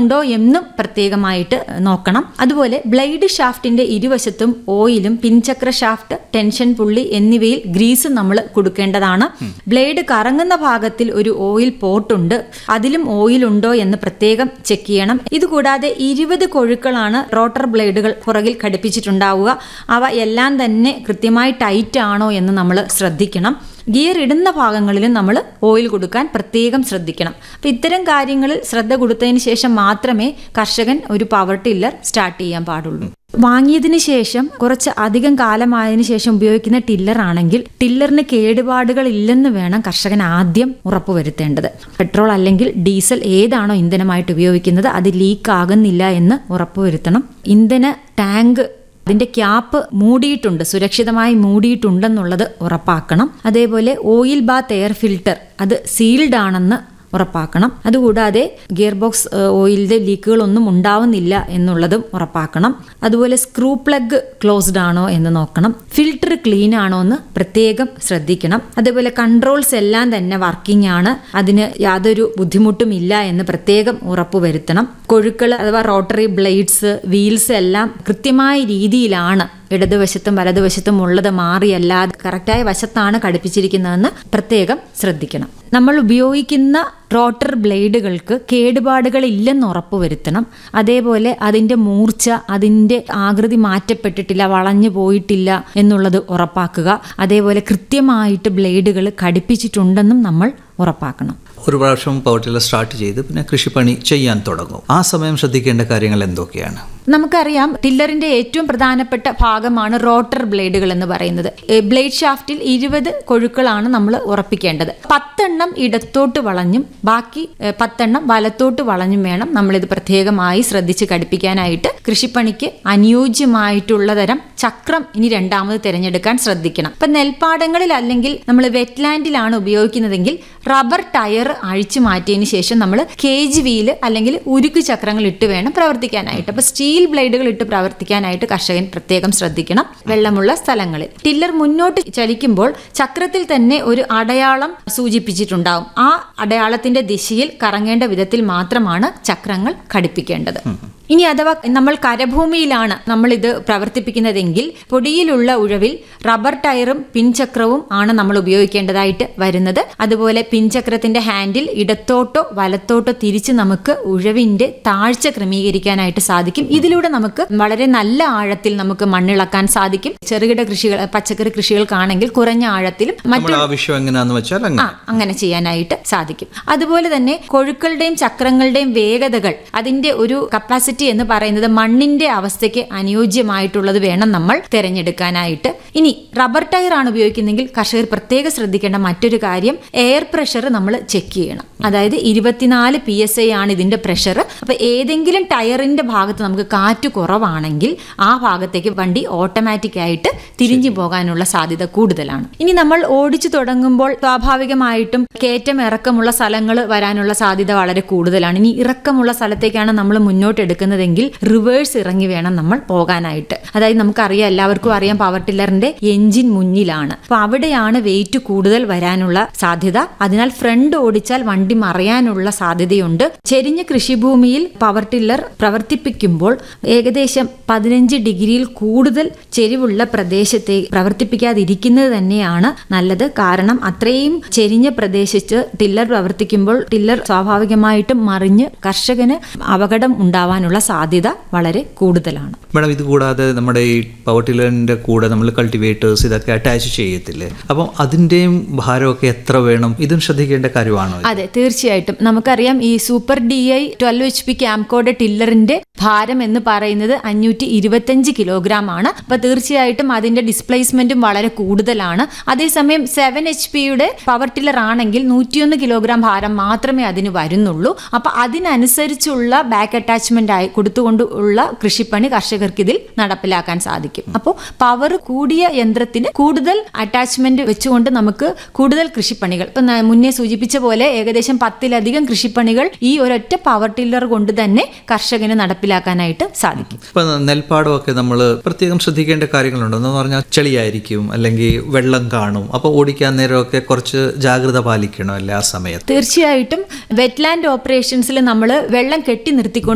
കുറവുണ്ടോ എന്നും പ്രത്യേകമായിട്ട് നോക്കണം അതുപോലെ ബ്ലേഡ് ഷാഫ്റ്റിന്റെ ഇരുവശത്തും ഓയിലും പിൻചക്ര ഷാഫ്റ്റ് ടെൻഷൻ പുള്ളി എന്നിവയിൽ ഗ്രീസ് നമ്മൾ കൊടുക്കേണ്ടതാണ് ബ്ലേഡ് കറങ്ങുന്ന ഭാഗത്തിൽ ഒരു ഓയിൽ പോർട്ടുണ്ട് അതിലും ഓയിൽ ഉണ്ടോ എന്ന് പ്രത്യേകം ചെക്ക് ചെയ്യണം ഇതുകൂടാതെ ഇരുപത് കൊഴുക്കളാണ് റോട്ടർ ബ്ലേഡുകൾ പുറകിൽ ഘടിപ്പിച്ചിട്ടുണ്ടാവുക അവ എല്ലാം തന്നെ കൃത്യമായി ടൈറ്റ് ആണോ എന്ന് നമ്മൾ ശ്രദ്ധിക്കണം ഗിയർ ഇടുന്ന ഭാഗങ്ങളിലും നമ്മൾ ഓയിൽ കൊടുക്കാൻ പ്രത്യേകം ശ്രദ്ധിക്കണം അപ്പം ഇത്തരം കാര്യങ്ങളിൽ ശ്രദ്ധ കൊടുത്തതിന് ശേഷം മാത്രമേ കർഷകൻ ഒരു പവർ ടില്ലർ സ്റ്റാർട്ട് ചെയ്യാൻ പാടുള്ളൂ വാങ്ങിയതിന് ശേഷം കുറച്ച് അധികം കാലമായതിനു ശേഷം ഉപയോഗിക്കുന്ന ടില്ലർ ആണെങ്കിൽ ടില്ലറിന് കേടുപാടുകൾ ഇല്ലെന്ന് വേണം കർഷകൻ ആദ്യം ഉറപ്പുവരുത്തേണ്ടത് പെട്രോൾ അല്ലെങ്കിൽ ഡീസൽ ഏതാണോ ഇന്ധനമായിട്ട് ഉപയോഗിക്കുന്നത് അത് ലീക്ക് ആകുന്നില്ല എന്ന് ഉറപ്പുവരുത്തണം ഇന്ധന ടാങ്ക് അതിന്റെ ക്യാപ്പ് മൂടിയിട്ടുണ്ട് സുരക്ഷിതമായി മൂടിയിട്ടുണ്ടെന്നുള്ളത് ഉറപ്പാക്കണം അതേപോലെ ഓയിൽ ബാത്ത് എയർ ഫിൽട്ടർ അത് സീൽഡ് ആണെന്ന് ഉറപ്പാക്കണം അതുകൂടാതെ ഗിയർ ബോക്സ് ഓയിലിന്റെ ലീക്കുകളൊന്നും ഉണ്ടാവുന്നില്ല എന്നുള്ളതും ഉറപ്പാക്കണം അതുപോലെ സ്ക്രൂ പ്ലഗ് ക്ലോസ്ഡ് ആണോ എന്ന് നോക്കണം ഫിൽട്ടർ ക്ലീൻ ആണോ എന്ന് പ്രത്യേകം ശ്രദ്ധിക്കണം അതേപോലെ കൺട്രോൾസ് എല്ലാം തന്നെ വർക്കിംഗ് ആണ് അതിന് യാതൊരു ബുദ്ധിമുട്ടും ഇല്ല എന്ന് പ്രത്യേകം ഉറപ്പുവരുത്തണം കൊഴുക്കൾ അഥവാ റോട്ടറി ബ്ലേഡ്സ് വീൽസ് എല്ലാം കൃത്യമായ രീതിയിലാണ് ഇടതുവശത്തും വലതുവശത്തും ഉള്ളത് മാറിയല്ലാതെ കറക്റ്റായ വശത്താണ് ഘടിപ്പിച്ചിരിക്കുന്നതെന്ന് പ്രത്യേകം ശ്രദ്ധിക്കണം നമ്മൾ ഉപയോഗിക്കുന്ന റോട്ടർ ബ്ലേഡുകൾക്ക് കേടുപാടുകൾ ഇല്ലെന്ന് ഉറപ്പുവരുത്തണം അതേപോലെ അതിൻ്റെ മൂർച്ച അതിൻ്റെ ആകൃതി മാറ്റപ്പെട്ടിട്ടില്ല വളഞ്ഞു പോയിട്ടില്ല എന്നുള്ളത് ഉറപ്പാക്കുക അതേപോലെ കൃത്യമായിട്ട് ബ്ലേഡുകൾ ഘടിപ്പിച്ചിട്ടുണ്ടെന്നും നമ്മൾ ഉറപ്പാക്കണം ഒരു പ്രാവശ്യം പവർ ടില്ലർ സ്റ്റാർട്ട് ചെയ്ത് പിന്നെ കൃഷിപ്പണി ചെയ്യാൻ തുടങ്ങും ആ സമയം ശ്രദ്ധിക്കേണ്ട കാര്യങ്ങൾ എന്തൊക്കെയാണ് നമുക്കറിയാം ടില്ലറിന്റെ ഏറ്റവും പ്രധാനപ്പെട്ട ഭാഗമാണ് റോട്ടർ ബ്ലേഡുകൾ എന്ന് പറയുന്നത് ഏ, ബ്ലേഡ് ഷാഫ്റ്റിൽ ഇരുപത് കൊഴുക്കളാണ് നമ്മൾ ഉറപ്പിക്കേണ്ടത് പത്തെണ്ണം ഇടത്തോട്ട് വളഞ്ഞും ബാക്കി ഏ, പത്തെണ്ണം വലത്തോട്ട് വളഞ്ഞും വേണം നമ്മളിത് പ്രത്യേകമായി ശ്രദ്ധിച്ച് ഘടിപ്പിക്കാനായിട്ട് കൃഷിപ്പണിക്ക് അനുയോജ്യമായിട്ടുള്ള തരം ചക്രം ഇനി രണ്ടാമത് തിരഞ്ഞെടുക്കാൻ ശ്രദ്ധിക്കണം ഇപ്പൊ നെൽപ്പാടങ്ങളിൽ അല്ലെങ്കിൽ നമ്മൾ വെറ്റ്ലാൻഡിലാണ് ഉപയോഗിക്കുന്നതെങ്കിൽ റബ്ബർ ടയർ അഴിച്ചു മാറ്റിയതിന് ശേഷം നമ്മൾ കേജ് വീല് അല്ലെങ്കിൽ ഉരുക്ക് ചക്രങ്ങൾ ഇട്ട് വേണം പ്രവർത്തിക്കാനായിട്ട് അപ്പൊ സ്റ്റീൽ ബ്ലേഡുകൾ ഇട്ട് പ്രവർത്തിക്കാനായിട്ട് കർഷകൻ പ്രത്യേകം ശ്രദ്ധിക്കണം വെള്ളമുള്ള സ്ഥലങ്ങളിൽ ടില്ലർ മുന്നോട്ട് ചലിക്കുമ്പോൾ ചക്രത്തിൽ തന്നെ ഒരു അടയാളം സൂചിപ്പിച്ചിട്ടുണ്ടാവും ആ അടയാളത്തിന്റെ ദിശയിൽ കറങ്ങേണ്ട വിധത്തിൽ മാത്രമാണ് ചക്രങ്ങൾ ഘടിപ്പിക്കേണ്ടത് ഇനി അഥവാ നമ്മൾ കരഭൂമിയിലാണ് നമ്മൾ ഇത് പ്രവർത്തിപ്പിക്കുന്നതെങ്കിൽ പൊടിയിലുള്ള ഉഴവിൽ റബ്ബർ ടയറും പിൻചക്രവും ആണ് നമ്മൾ ഉപയോഗിക്കേണ്ടതായിട്ട് വരുന്നത് അതുപോലെ പിൻചക്രത്തിന്റെ ഹാൻഡിൽ ഇടത്തോട്ടോ വലത്തോട്ടോ തിരിച്ച് നമുക്ക് ഉഴവിന്റെ താഴ്ച ക്രമീകരിക്കാനായിട്ട് സാധിക്കും ഇതിലൂടെ നമുക്ക് വളരെ നല്ല ആഴത്തിൽ നമുക്ക് മണ്ണിളക്കാൻ സാധിക്കും ചെറുകിട കൃഷികൾ പച്ചക്കറി കൃഷികൾക്കാണെങ്കിൽ കുറഞ്ഞ ആഴത്തിലും മറ്റു നമ്മൾ ആവശ്യം എങ്ങനെയാന്ന് വെച്ചാൽ അങ്ങനെ ആ അങ്ങനെ ചെയ്യാനായിട്ട് സാധിക്കും അതുപോലെ തന്നെ കൊഴുക്കളുടെയും ചക്രങ്ങളുടെയും വേഗതകൾ അതിന്റെ ഒരു കപ്പാസിറ്റി എന്ന് പറയുന്നത് മണ്ണിന്റെ അവസ്ഥയ്ക്ക് അനുയോജ്യമായിട്ടുള്ളത് വേണം നമ്മൾ തിരഞ്ഞെടുക്കാനായിട്ട് ഇനി റബ്ബർ ടയർ ആണ് ഉപയോഗിക്കുന്നതെങ്കിൽ കർഷകർ പ്രത്യേകം ശ്രദ്ധിക്കേണ്ട മറ്റൊരു കാര്യം എയർ പ്രഷർ നമ്മൾ ചെക്ക് ചെയ്യണം അതായത് ഇരുപത്തിനാല് പി എസ് ഐ ആണ് ഇതിന്റെ പ്രഷർ അപ്പൊ ഏതെങ്കിലും ടയറിന്റെ ഭാഗത്ത് നമുക്ക് കാറ്റ് കുറവാണെങ്കിൽ ആ ഭാഗത്തേക്ക് വണ്ടി ഓട്ടോമാറ്റിക് ആയിട്ട് തിരിഞ്ഞു പോകാനുള്ള സാധ്യത കൂടുതലാണ് ഇനി നമ്മൾ ഓടിച്ചു തുടങ്ങുമ്പോൾ സ്വാഭാവികമായിട്ടും കയറ്റം ഇറക്കമുള്ള സ്ഥലങ്ങൾ വരാനുള്ള സാധ്യത വളരെ കൂടുതലാണ് ഇനി ഇറക്കമുള്ള സ്ഥലത്തേക്കാണ് നമ്മൾ മുന്നോട്ട് എടുക്കുന്നതെങ്കിൽ റിവേഴ്സ് ഇറങ്ങി വേണം നമ്മൾ പോകാനായിട്ട് അതായത് നമുക്കറിയാം എല്ലാവർക്കും അറിയാം പവർ ടില്ലറിന്റെ എഞ്ചിൻ മുന്നിലാണ് അപ്പൊ അവിടെയാണ് വെയിറ്റ് കൂടുതൽ വരാനുള്ള സാധ്യത അതിനാൽ ഫ്രണ്ട് ഓടിച്ചാൽ വണ്ടി മറയാനുള്ള സാധ്യതയുണ്ട് ചെരിഞ്ഞ കൃഷിഭൂമിയിൽ പവർ ടില്ലർ പ്രവർത്തിപ്പിക്കുമ്പോൾ ഏകദേശം പതിനഞ്ച് ഡിഗ്രിയിൽ കൂടുതൽ ചെരിവുള്ള പ്രദേശത്തെ പ്രവർത്തിപ്പിക്കാതിരിക്കുന്നത് തന്നെയാണ് നല്ലത് കാരണം അത്രയും ചെരിഞ്ഞ പ്രദേശത്ത് ടില്ലർ പ്രവർത്തിക്കുമ്പോൾ ടില്ലർ സ്വാഭാവികമായിട്ടും മറിഞ്ഞ് കർഷകന് അപകടം ഉണ്ടാവാനുള്ള സാധ്യത വളരെ കൂടുതലാണ് മേഡം ഇത് കൂടാതെ നമ്മുടെ ഈ പവർ ടില്ലറിന്റെ കൂടെ നമ്മൾ കൾട്ടിവേറ്റേഴ്സ് ഇതൊക്കെ അറ്റാച്ച് ചെയ്യത്തില്ലേ അപ്പം അതിൻ്റെയും ഭാരമൊക്കെ എത്ര വേണം ഇതും ശ്രദ്ധിക്കേണ്ട കാര്യമാണോ ഇത്? അതെ തീർച്ചയായിട്ടും നമുക്കറിയാം ഈ super D I twelve H P KAMCO ടില്ലറിന്റെ ഭാരം എന്ന് പറയുന്നത് അഞ്ഞൂറ്റി ഇരുപത്തഞ്ച് കിലോഗ്രാം ആണ് അപ്പൊ തീർച്ചയായിട്ടും അതിന്റെ ഡിസ്പ്ലേസ്മെന്റും വളരെ കൂടുതലാണ് അതേസമയം സെവൻ എച്ച് പിയുടെ പവർ ടില്ലർ ആണെങ്കിൽ നൂറ്റിയൊന്ന് കിലോഗ്രാം ഭാരം മാത്രമേ അതിന് വരുന്നുള്ളൂ അപ്പൊ അതിനനുസരിച്ചുള്ള ബാക്ക് അറ്റാച്ച്മെന്റ് ആയി കൊടുത്തുകൊണ്ട് ഉള്ള കൃഷിപ്പണി കർഷകർക്ക് ഇതിൽ നടപ്പിലാക്കാൻ സാധിക്കും അപ്പോൾ പവർ കൂടിയ യന്ത്രത്തിന് കൂടുതൽ അറ്റാച്ച്മെന്റ് വെച്ചുകൊണ്ട് നമുക്ക് കൂടുതൽ കൃഷിപ്പണികൾ ഇപ്പൊ ന- മുന്നേ സൂചിപ്പിച്ച പോലെ ഏകദേശം പത്തിലധികം കൃഷിപ്പണികൾ ഈ ഒരൊറ്റ പവർ ടില്ലർ കൊണ്ട് തന്നെ കർഷകന് നടപ്പിലാക്കാനായിട്ട് സാധിക്കും ഇപ്പൊ നെൽപ്പാടമൊക്കെ നമ്മൾ പ്രത്യേകം ശ്രദ്ധിക്കേണ്ട കാര്യങ്ങളുണ്ട് എന്ന് പറഞ്ഞാൽ ചെളിയായിരിക്കും അല്ലെങ്കിൽ വെള്ളം കാണും അപ്പോൾ ഓടിക്കാൻ നേരമൊക്കെ കുറച്ച് ജാഗ്രത പാലിക്കണമല്ലേ ആ സമയത്ത് തീർച്ചയായിട്ടും വെറ്റ്ലാൻഡ് ഓപ്പറേഷൻസിൽ നമ്മൾ വെള്ളം കെട്ടി നിർത്തിക്കൊണ്ട്